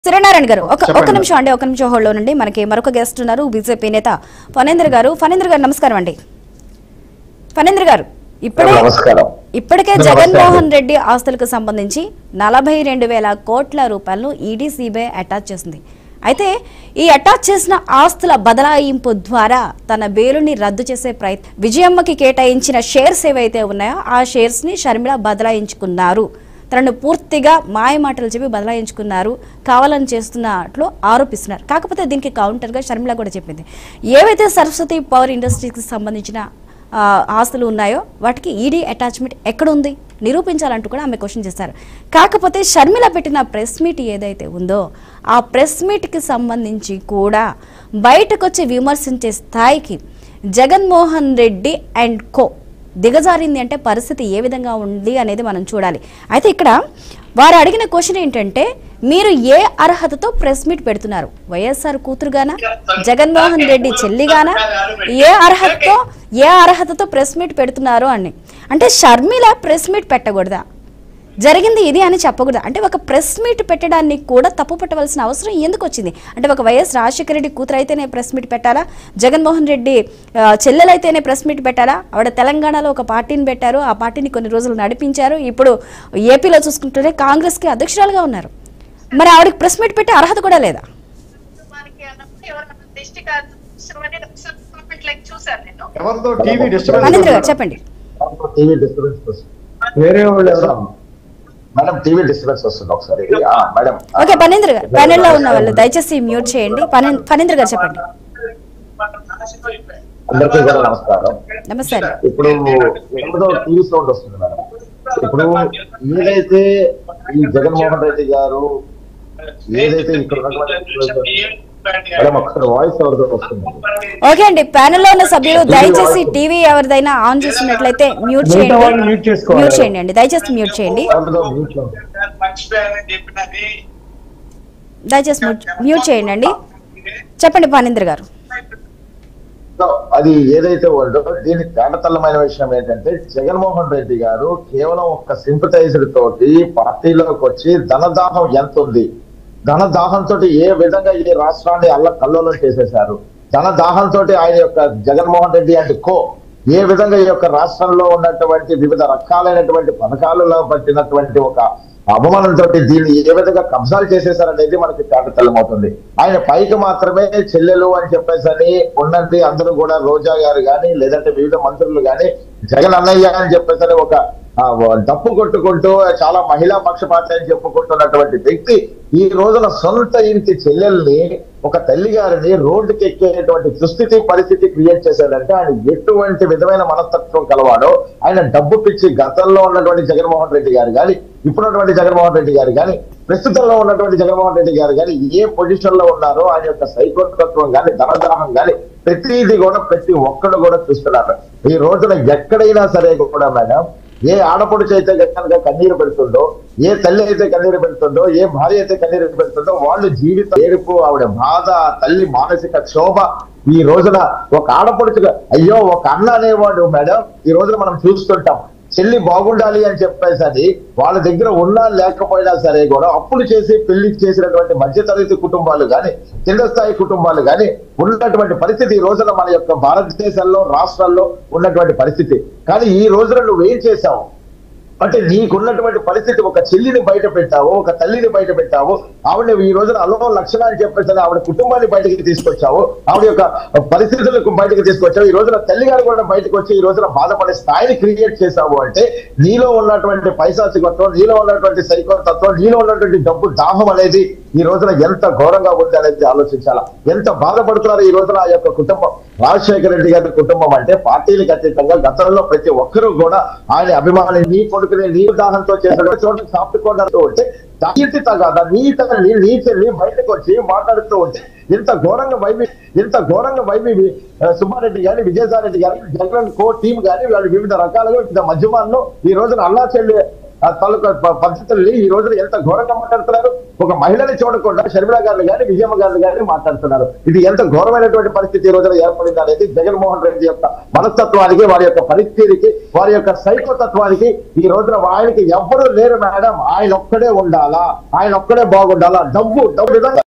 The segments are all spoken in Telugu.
సూర్యనారాయణ గారు ఒక ఒక చెప్పండి. నిమిషం అండి ఒక నిమిషం హోల్డ్ నుండి మనకి మరొక గెస్ట్ ఉన్నారు బీజేపీ నేత ఫణేంద్ర గారు ఫణేంద్ర గారు నమస్కారం అండి ఫణేంద్ర గారు ఇప్పుడే నమస్కారం ఇప్పటికే నమస్తే జగన్మోహన్ రెడ్డి ఆస్తులకు సంబంధించి నలభై రెండు వేల కోట్ల రూపాయలను ఈడీ సిబిఐ అటాచ్ చేసింది అయితే ఈ అటాచ్ చేసిన ఆస్తుల బదలాయింపు ద్వారా తన బేలుని రద్దు చేసే ప్రయత్నం విజయమ్మకి కేటాయించిన షేర్స్ ఏవైతే ఉన్నాయో ఆ షేర్స్ ని షర్మిల బదలాయించుకున్నారు తనను పూర్తిగా మాయ మాటలు చెప్పి బదలాయించుకున్నారు కావాలని చేస్తున్నట్లు ఆరోపిస్తున్నారు కాకపోతే దీనికి కౌంటర్గా షర్మిల కూడా చెప్పింది ఏవైతే సరస్వతి పవర్ ఇండస్ట్రీకి సంబంధించిన ఆ, ఆస్తులు ఉన్నాయో వాటికి ఈడీ అటాచ్మెంట్ ఎక్కడ ఉంది నిరూపించాలంటూ కూడా ఆమె క్వశ్చన్ చేశారు కాకపోతే షర్మిల పెట్టిన ప్రెస్ మీట్ ఏదైతే ఉందో ఆ ప్రెస్ మీట్కి సంబంధించి కూడా బయటకు వచ్చి విమర్శించే స్థాయికి జగన్మోహన్ రెడ్డి అండ్ కో దిగజారింది అంటే పరిస్థితి ఏ విధంగా ఉంది అనేది మనం చూడాలి అయితే ఇక్కడ వారు అడిగిన క్వశ్చన్ ఏంటంటే మీరు ఏ అర్హతతో ప్రెస్ మీట్ పెడుతున్నారు వైఎస్ఆర్ కూతురుగానా జగన్మోహన్ రెడ్డి చెల్లిగానా ఏ అర్హతతో ఏ అర్హతతో ప్రెస్ మీట్ పెడుతున్నారు అని అంటే షర్మిల ప్రెస్ మీట్ పెట్టకూడదా జరిగింది ఇది అని చెప్పకూడదు అంటే ఒక ప్రెస్ మీట్ పెట్టడానికి కూడా తప్పు పట్టవలసిన అవసరం ఎందుకు వచ్చింది అంటే ఒక వైఎస్ రాజశేఖర రెడ్డి కూతురు అయితేనే ప్రెస్ మీట్ పెట్టాలా జగన్మోహన్ రెడ్డి ఆ, చెల్లెలైతేనే ప్రెస్ మీట్ పెట్టాలా ఆవిడ తెలంగాణలో ఒక పార్టీని పెట్టారు ఆ పార్టీని కొన్ని రోజులు నడిపించారు ఇప్పుడు ఏపీలో చూసుకుంటుంటే కాంగ్రెస్కి అధ్యక్షురాలుగా ఉన్నారు మరి ఆవిడకి ప్రెస్ మీట్ పెట్టే అర్హత కూడా లేదా మనకి అన్నప్పుడు ఎవరైనా దిష్టి కాదు కామెంట్ లైక్ చూసాను నేను ఎవరితో టీవీ డిస్టర్బెన్స్ మనేంద్ర గారు చెప్పండి టీవీ డిస్టర్బెన్స్ వస్తుంది వేరే వాళ్ళు ఎవరు మేడం టీవీ డిస్టర్బెన్స్ వస్తుంది ఒకసారి ఆ, మేడం ఓకే పనేంద్ర గారు ప్యానెల్లో ఉన్న వాళ్ళు దయచేసి మ్యూట్ చేయండి పనే- ఫణేంద్ర గారు చెప్పండి అందరికీ కూడా నమస్కారం నమస్తే అండి ఇప్పుడు ఎవరిదో టీవీ సౌండ్ వస్తుంది మేడం ఇప్పుడు ఏదైతే ఈ జగన్మోహన్ రెడ్డి గారు ఏదైతే ఇక్కడ ఉన్నటువంటి మేడం ఒకసారి వాయిస్ ఎవరిదో వస్తుంది ఓకే అండి ప్యానెల్లో ఉన్న సభ్యులు దయచేసి టీవీ ఎవరిదైనా ఆన్ చేస్తున్నట్లయితే మ్యూట్ చేయండి వాళ్ళని mute చేసుకోవాలి. మ్యూట్ చేయండి అండి దయచేసి మ్యూట్ చేయండి ఎవరిదో mute లో ఉంది. మర్చిపోయానని చెప్పినది దయచేసి మ్యూట్ మ్యూట్ చేయండి అండి చెప్పండి పానేంద్ర గారు సో అది ఏదైతే ఉందో దీని తేటతల్లమైన విషయం ఏంటంటే జగన్మోహన్ రెడ్డి గారు కేవలం ఒక్క సింపటైజర్ తోటి పార్టీలోకి వచ్చి ధనదాహం ఎంత ఉంది ధనదాహంతో ఏ విధంగా ఈ రాష్ట్రాన్ని అల్ల కల్లోలం చేసేశారు ధనదాహంతో ఆయన యొక్క జగన్మోహన్ రెడ్డి అండ్ కో ఏ విధంగా ఈ యొక్క రాష్ట్రంలో ఉన్నటువంటి వివిధ రకాలైనటువంటి పథకాలలో పట్టినటువంటి ఒక అవమానంతో దీన్ని ఏ విధంగా కబ్జాలు చేసేసారనేది మనకి తేటతల్లమవుతుంది ఆయన పైకి మాత్రమే చెల్లెలు అని చెప్పేసి అని ఉన్నది అందరూ కూడా రోజా గారు కానీ లేదంటే వివిధ మంత్రులు కానీ జగన్ అన్నయ్య అని చెప్పేసి అని ఒక ఆ, డప్పు కొట్టుకుంటూ చాలా మహిళా పక్షపాతి అని చెప్పుకుంటున్నటువంటి వ్యక్తి ఈ రోజున సొంత ఇంటి చెల్లెల్ని ఒక తల్లి గారిని రోడ్డుకి ఎక్కేటువంటి దుస్థితి పరిస్థితి క్రియేట్ చేశాడంటే ఆయన ఎటువంటి విధమైన మనస్తత్వం కలవాడో ఆయన డబ్బు పిచ్చి గతంలో ఉన్నటువంటి జగన్మోహన్ రెడ్డి గారు కానీ ఇప్పుడున్నటువంటి జగన్మోహన్ రెడ్డి గారు కానీ ప్రస్తుతంలో ఉన్నటువంటి జగన్మోహన్ రెడ్డి గారు కానీ ఏ పొజిషన్ లో ఉన్నారో ఆయన యొక్క సైకోతత్వం కానీ ధనదాహం కానీ ప్రతిదీ కూడా ప్రతి ఒక్కడు కూడా చూస్తున్నారు ఈ రోజున ఎక్కడైనా సరే కూడా మేడం ఏ ఆడపడుచు అయితే కనుక కన్నీరు పెడుతుందో ఏ తల్లి అయితే కన్నీరు పెడుతుందో ఏ భార్య అయితే కన్నీరు పెడుతుందో వాళ్ళు జీవిత ఏడుపు ఆవిడ బాధ ఆ తల్లి మానసిక క్షోభ ఈ రోజున ఒక ఆడపడుచుగా అయ్యో ఒక అన్న అనేవాడు మేడం ఈ రోజున మనం చూస్తుంటాం చెల్లి బాగుండాలి అని చెప్పేసి అది వాళ్ళ దగ్గర ఉన్నా లేకపోయినా సరే కూడా అప్పులు చేసి పెళ్లి చేసినటువంటి మధ్యతరగతి కుటుంబాలు కానీ కింద స్థాయి కుటుంబాలు కానీ ఉన్నటువంటి పరిస్థితి ఈ రోజున మన యొక్క భారతదేశంలో రాష్ట్రాల్లో ఉన్నటువంటి పరిస్థితి కానీ ఈ రోజున నువ్వు ఏం చేశావు అంటే నీకున్నటువంటి పరిస్థితి ఒక చెల్లిని బయట పెట్టావు ఒక తల్లిని బయట పెట్టావు ఆవిడ ఈ రోజున అలో లక్షణ అని చెప్పేసి ఆవిడ కుటుంబాన్ని బయటకి తీసుకొచ్చావు ఆవిడ యొక్క పరిస్థితులకు బయటకు తీసుకొచ్చావు ఈ రోజున తల్లి గారు కూడా బయటకు వచ్చి ఈ రోజున బాధపడే స్థాయిని క్రియేట్ చేశావు అంటే నీలో ఉన్నటువంటి పైశాచికత్వం నీలో ఉన్నటువంటి సైకోతత్వం నీలో ఉన్నటువంటి డబ్బు దాహం అనేది ఈ రోజున ఎంత ఘోరంగా ఉంది అనేది ఆలోచించాలా ఎంత బాధపడుతున్నారు ఈ రోజున ఆ యొక్క కుటుంబం రాజశేఖర రెడ్డి గారి కుటుంబం అంటే పార్టీలకు అతీతంగా గతంలో ప్రతి ఒక్కరూ కూడా ఆయన అభిమాని నీ కొడుకుని నీ దాహంతో చేసిన చోట సాపుకోవడంతో ఉంటే ఇంటి తగాదా నీ తల్లి నీ చెల్లి బయటకు వచ్చి మాట్లాడుతూ ఉంటే ఇంత ఘోరంగా వైవి ఇంత ఘోరంగా వైవి ఆ, సుబ్బారెడ్డి గాని విజయసాయి రెడ్డి గాని జగన్ కో టీం గాని వాళ్ళు వివిధ రకాలుగా వివిధ మధ్యమాల్లో ఈ రోజున అన్నా చెల్లి ఆ తాలూకా ప- పద్ధతుల్ని ఈ రోజున ఎంత ఘోరంగా మాట్లాడుతున్నారు ఒక మహిళని చూడకుండా షర్మిల గారిని కానీ విజయమ్మ గారిని కానీ మాట్లాడుతున్నారు ఇది ఎంత ఘోరమైనటువంటి పరిస్థితి ఈ రోజున ఏర్పడింది అనేది జగన్మోహన్ రెడ్డి యొక్క మనస్తత్వానికి వారి యొక్క పరిస్థితికి వారి యొక్క సైకోతత్వానికి ఈ రోజున ఆయనకి ఎవ్వరూ లేరు మేడం ఆయన ఒక్కడే ఉండాలా ఆయన ఒక్కడే బాగుండాలా డబ్బు డబ్బు విధంగా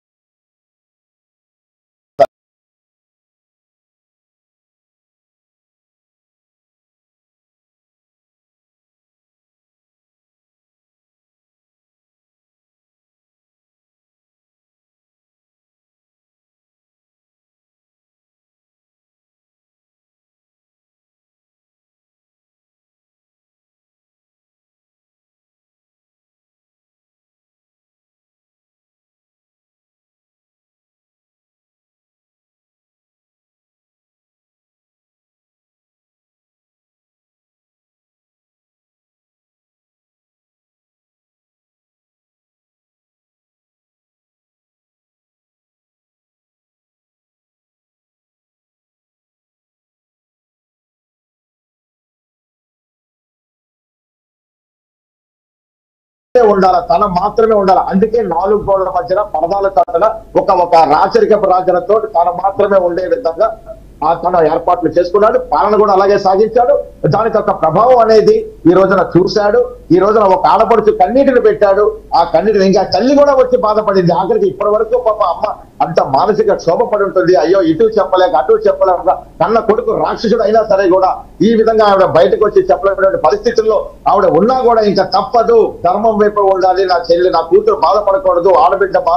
ఉండాలి తన మాత్రమే ఉండాలి అందుకే నాలుగు గోడల మధ్యన పరదాల కట్టన ఒక ఒక రాచరికపు రాజులతో తన మాత్రమే ఉండే విధంగా ఆ తన ఏర్పాట్లు చేసుకున్నాడు పాలన కూడా అలాగే సాగించాడు దానికి ఒక ప్రభావం అనేది ఈ రోజున చూశాడు ఈ రోజున ఒక ఆడపడుచు కన్నీటిని పెట్టాడు ఆ కన్నీటిని ఇంకా తల్లి కూడా వచ్చి బాధపడింది ఆఖరికి ఇప్పటి వరకు పాప అమ్మ అంత మానసిక క్షోభ పడి ఉంటుంది అయ్యో ఇటు చెప్పలేక అటు చెప్పలేక కన్న కొడుకు రాక్షసుడు అయినా సరే కూడా ఈ విధంగా ఆవిడ బయటకు వచ్చి చెప్పలేటువంటి పరిస్థితుల్లో ఆవిడ ఉన్నా కూడా ఇంకా తప్పదు ధర్మం వైపు ఉండాలి నా చెల్లి నా కూతురు బాధపడకూడదు ఆడబిడ్డ బాధ